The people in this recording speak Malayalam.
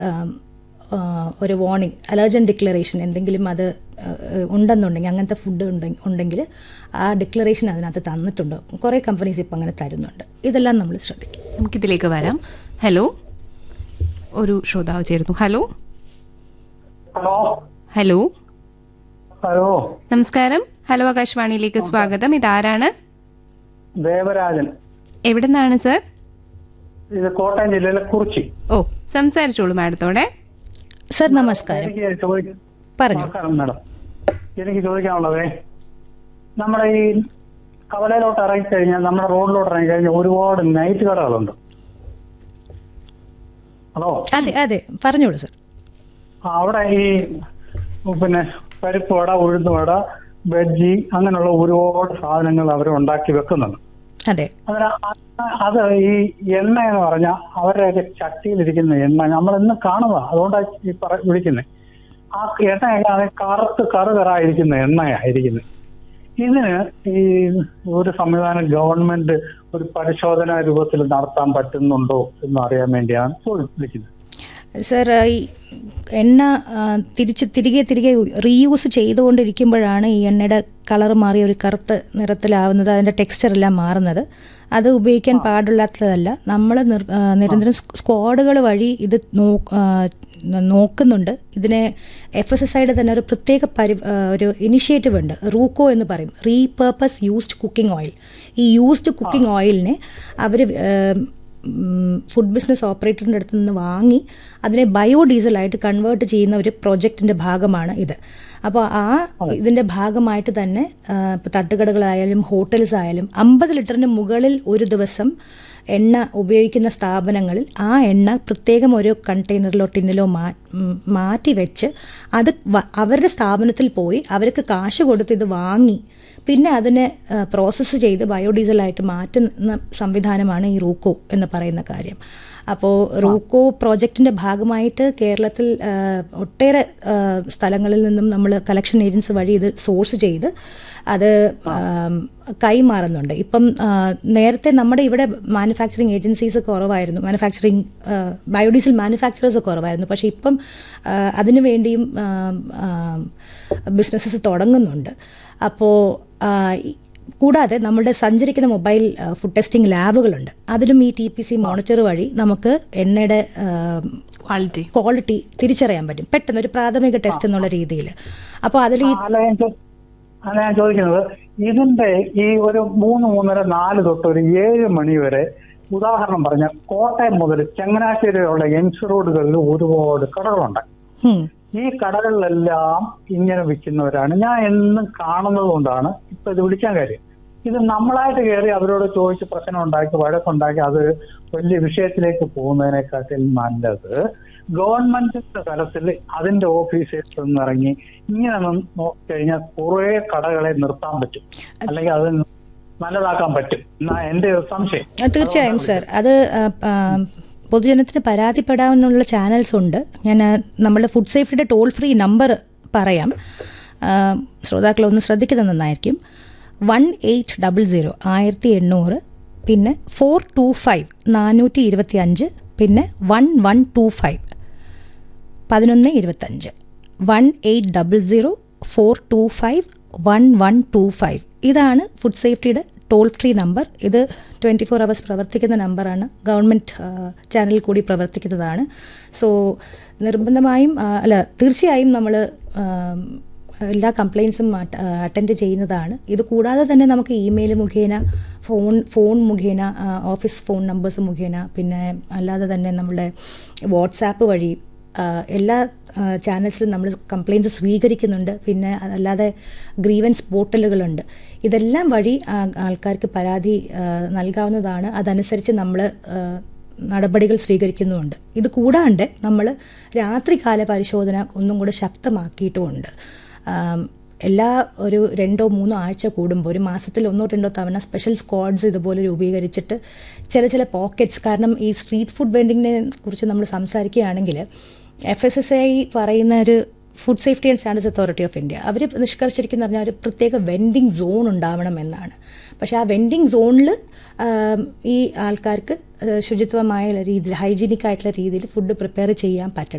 ആം, ആ, ഒരു വാർണിംഗ് അലർജൻ ഡിക്ലറേഷൻ എന്തെങ്കിലും അത് ആ, ഉണ്ടെന്നുണ്ടെങ്കിൽ അങ്ങനത്തെ ഫുഡ് ഉണ്ടെങ്കിൽ ആ ഡിക്ലറേഷൻ അതിനകത്ത് തന്നിട്ടുണ്ട് കുറേ കമ്പനീസ് ഇപ്പം അങ്ങനെ തരുന്നുണ്ട് ഇതെല്ലാം നമ്മൾ ശ്രദ്ധിക്കും നമുക്കിതിലേക്ക് വരാം ഹലോ ഒരു ശ്രോതാവ് ചേരുന്നു ഹലോ ഹലോ ഹലോ ഹലോ നമസ്കാരം ഹലോ ആകാശവാണിയിലേക്ക് സ്വാഗതം ഇതാരാണ് ദേവരാജൻ എവിടെ നിന്നാണ് സർ ഇത് കോട്ടയം ജില്ലയിലെ കുറിച്ചി ഓ സംസാരിച്ചോളൂ മാഡത്തോടെ സർ നമസ്കാരം എനിക്ക് ചോദിക്ക പറഞ്ഞു നമസ്കാരം മാഡം എനിക്ക് ചോദിക്കാനുള്ളതേ നമ്മുടെ ഈ കവലയിലോട്ട് ഇറങ്ങി കഴിഞ്ഞാൽ നമ്മുടെ റോഡിലോട്ട് ഇറങ്ങി കഴിഞ്ഞാൽ ഒരുപാട് നൈറ്റ് കടകളുണ്ട് ഹലോ അതെ അതെ പറഞ്ഞോളൂ സർ ആ, അവിടെ ഈ പിന്നെ പരിപ്പ് വട ഉഴുന്ന് വട ബജ്ജി അങ്ങനെയുള്ള ഒരുപാട് സാധനങ്ങൾ അവർ ഉണ്ടാക്കി വെക്കുന്നുണ്ട് അതെ അതിന് അ- അത് ഈ എണ്ണ എന്ന് പറഞ്ഞാൽ അവരുടെയൊക്കെ ചട്ടിയിലിരിക്കുന്ന എണ്ണ നമ്മൾ ഇന്ന് കാണുക അതുകൊണ്ടാണ് ഈ പറ വിളിക്കുന്നത് ആ എണ്ണയാണ് കറുത്ത് കറുകറായിരിക്കുന്ന എണ്ണയായിരിക്കുന്നത് ഇതിന് ഈ ഒരു സംവിധാനം ഗവൺമെന്റ് ഒരു പരിശോധനാ രൂപത്തിൽ നടത്താൻ പറ്റുന്നുണ്ടോ എന്ന് അറിയാൻ വേണ്ടിയാണ് ഇപ്പോൾ വിളിക്കുന്നത് സർ ഈ എണ്ണ ആ, തിരിച്ച് തിരികെ തിരികെ റീയൂസ് ചെയ്തുകൊണ്ടിരിക്കുമ്പോഴാണ് ഈ എണ്ണയുടെ കളർ മാറി ഒരു കറുത്ത നിറത്തിലാവുന്നത് അതിൻ്റെ ടെക്സ്ചർ എല്ലാം മാറുന്നത് അത് ഉപയോഗിക്കാൻ പാടില്ലാത്തതല്ല നമ്മൾ നിരന്തരം സ്ക്വാഡുകൾ വഴി ഇത് നോ- ആ, നോക്കുന്നുണ്ട് ഇതിനെ എഫ് എസ് എസ് ഐയുടെ തന്നെ ഒരു പ്രത്യേക പരി ആ, ഒരു ഇനിഷ്യേറ്റീവ് ഉണ്ട് റൂക്കോ എന്ന് പറയും റീപർപ്പസ് യൂസ്ഡ് കുക്കിംഗ് ഓയിൽ ഈ യൂസ്ഡ് കുക്കിംഗ് ഓയിലിനെ അവർ ഫുഡ് ബിസിനസ് ഓപ്പറേറ്ററിൻ്റെ അടുത്ത് നിന്ന് വാങ്ങി അതിനെ ബയോഡീസലായിട്ട് കൺവേർട്ട് ചെയ്യുന്ന ഒരു പ്രോജക്റ്റിൻ്റെ ഭാഗമാണ് ഇത് അപ്പോൾ ആ ഇതിൻ്റെ ഭാഗമായിട്ട് തന്നെ ഇപ്പോൾ തട്ടുകടകളായാലും ഹോട്ടൽസ് ആയാലും അമ്പത് ലിറ്ററിന് മുകളിൽ ഒരു ദിവസം എണ്ണ ഉപയോഗിക്കുന്ന സ്ഥാപനങ്ങളിൽ ആ എണ്ണ പ്രത്യേകം ഒരു കണ്ടെയ്നറിലോ ടിന്നിലോ മാ ഉം, മാറ്റി വെച്ച് അത് വ- അവരുടെ സ്ഥാപനത്തിൽ പോയി അവർക്ക് കാശ് കൊടുത്ത് ഇത് വാങ്ങി പിന്നെ അതിനെ പ്രോസസ്സ് ചെയ്ത് ബയോഡീസലായിട്ട് മാറ്റുന്ന സംവിധാനമാണ് ഈ റൂക്കോ എന്ന് പറയുന്ന കാര്യം അപ്പോൾ റൂക്കോ പ്രോജക്റ്റിൻ്റെ ഭാഗമായിട്ട് കേരളത്തിൽ ആ, ഒട്ടേറെ ആ, സ്ഥലങ്ങളിൽ നിന്നും നമ്മൾ കളക്ഷൻ ഏജൻസി വഴി ഇത് സോഴ്സ് ചെയ്ത് അത് ആം, കൈമാറുന്നുണ്ട് ഇപ്പം ആ, നേരത്തെ നമ്മുടെ ഇവിടെ മാനുഫാക്ചറിങ് ഏജൻസീസ് കുറവായിരുന്നു മാനുഫാക്ചറിങ് ബയോഡീസൽ മാനുഫാക്ചറേഴ്സ് കുറവായിരുന്നു പക്ഷേ ഇപ്പം ആ, അതിനു വേണ്ടിയും ബിസിനസ്സസ് തുടങ്ങുന്നുണ്ട് അപ്പോൾ കൂടാതെ നമ്മുടെ സഞ്ചരിക്കുന്ന മൊബൈൽ ആ, ഫുഡ് ടെസ്റ്റിംഗ് ലാബുകളുണ്ട് അതിലും ഈ ടി പി സി മോണിറ്റർ വഴി നമുക്ക് എണ്ണയുടെ ആ, ക്വാളിറ്റി ക്വാളിറ്റി തിരിച്ചറിയാൻ പറ്റും പെട്ടെന്ന് ഒരു പ്രാഥമിക ടെസ്റ്റ് എന്നുള്ള രീതിയിൽ അപ്പോൾ അതിൽ ഈ അല്ല ഞാൻ ചോ- അല്ല ഞാൻ ചോദിക്കുന്നത് ഇതിന്റെ ഈ ഒരു മൂന്ന് മൂന്നര നാല് തൊട്ട് ഒരു ഏഴ് മണി വരെ ഉദാഹരണം പറഞ്ഞ കോട്ടയം മുതൽ ചങ്ങനാശ്ശേരി വരെയുള്ള എൻസ് റോഡുകളിൽ ഒരുപാട് കടകളുണ്ട് ഉം, ഈ കടകളിലെല്ലാം ഇങ്ങനെ വിൽക്കുന്നവരാണ് ഞാൻ എന്നും കാണുന്നത് കൊണ്ടാണ് ഇപ്പൊ ഇത് വിളിക്കാൻ കാര്യം ഇത് നമ്മളായിട്ട് കയറി അവരോട് ചോദിച്ച് പ്രശ്നം ഉണ്ടാക്കി വഴക്കുണ്ടാക്കി അത് വലിയ വിഷയത്തിലേക്ക് പോകുന്നതിനെക്കാട്ടിൽ നല്ലത് ഗവൺമെന്റിന്റെ തലത്തിൽ അതിന്റെ ഓഫീസേഴ്സ് ഇറങ്ങി ഇങ്ങനെ നിന്ന് നോക്കിക്കഴിഞ്ഞാൽ കുറെ കടകളെ നിർത്താൻ പറ്റും അല്ലെങ്കിൽ അത് നല്ലതാക്കാൻ പറ്റും എന്നാ എന്റെ ഒരു സംശയം ആ, തീർച്ചയായും സർ അത് ആ, ആ, പൊതുജനത്തിന് പരാതിപ്പെടാവുന്നുള്ള ചാനൽസ് ഉണ്ട് ഞാൻ ആ, നമ്മുടെ ഫുഡ് സേഫ്റ്റിയുടെ ടോൾ ഫ്രീ നമ്പർ പറയാം ആ, ശ്രോതാക്കൾ ഒന്ന് ശ്രദ്ധിക്കുന്നത് നന്നായിരിക്കും വൺ എയ്റ്റ് ഡബിൾ സീറോ ആയിരത്തി എണ്ണൂറ് പിന്നെ ഫോർ ടു ഫൈവ് നാനൂറ്റി ഇരുപത്തി അഞ്ച് പിന്നെ വൺ വൺ ടു ഫൈവ് പതിനൊന്ന് ഇരുപത്തഞ്ച് one eight double zero four two five one one two five ഇതാണ് ഫുഡ് സേഫ്റ്റിയുടെ ടോൾ ഫ്രീ നമ്പർ ഇത് ട്വൻറ്റി ഫോർ അവേഴ്സ് പ്രവർത്തിക്കുന്ന നമ്പറാണ് ഗവൺമെൻറ് ചാനലിൽ കൂടി പ്രവർത്തിക്കുന്നതാണ് സോ നിർബന്ധമായും ആ, അല്ല തീർച്ചയായും നമ്മൾ എല്ലാ കംപ്ലയിൻസും അറ്റൻഡ് ചെയ്യുന്നതാണ് ഇത് കൂടാതെ തന്നെ നമുക്ക് ഇമെയിൽ മുഖേന ഫോൺ ഫോൺ മുഖേന ആ, ഓഫീസ് ഫോൺ നമ്പേഴ്സ് മുഖേന പിന്നെ അല്ലാതെ തന്നെ നമ്മുടെ വാട്സാപ്പ് വഴി ആ, എല്ലാ ചാനൽസിലും നമ്മൾ കംപ്ലയിൻറ്റ്സ് സ്വീകരിക്കുന്നുണ്ട് പിന്നെ അല്ലാതെ ഗ്രീവൻസ് പോർട്ടലുകളുണ്ട് ഇതെല്ലാം വഴി ആ, ആൾക്കാർക്ക് പരാതി ആ, നൽകാവുന്നതാണ് അതനുസരിച്ച് നമ്മൾ നടപടികൾ സ്വീകരിക്കുന്നുമുണ്ട് ഇത് കൂടാണ്ട് നമ്മൾ രാത്രികാല പരിശോധന ഒന്നും കൂടെ ശക്തമാക്കിയിട്ടുമുണ്ട് ആം, എല്ലാ ഒരു രണ്ടോ മൂന്നോ ആഴ്ച കൂടുമ്പോൾ ഒരു മാസത്തിൽ ഒന്നോ രണ്ടോ തവണ സ്പെഷ്യൽ സ്ക്വാഡ്സ് ഇതുപോലെ രൂപീകരിച്ചിട്ട് ചില ചില പോക്കറ്റ്സ് കാരണം ഈ സ്ട്രീറ്റ് ഫുഡ് വെൻഡിങ്ങിനെ കുറിച്ച് നമ്മൾ സംസാരിക്കുകയാണെങ്കിൽ എഫ് എസ് എസ് ഐ പറയുന്ന ഒരു Food Safety and Standards Authority of India അവർ നിഷ്കർഷിച്ചിരിക്കുന്ന പറഞ്ഞാൽ ഒരു പ്രത്യേക വെൻഡിങ് സോൺ ഉണ്ടാവണം എന്നാണ് പക്ഷേ ആ വെൻഡിങ് സോണിൽ ഈ ആൾക്കാർക്ക് ആ, ശുചിത്വമായ രീതിയിൽ ഹൈജീനിക് ആയിട്ടുള്ള രീതിയിൽ ഫുഡ് പ്രിപ്പയർ ചെയ്യാൻ പറ്റണം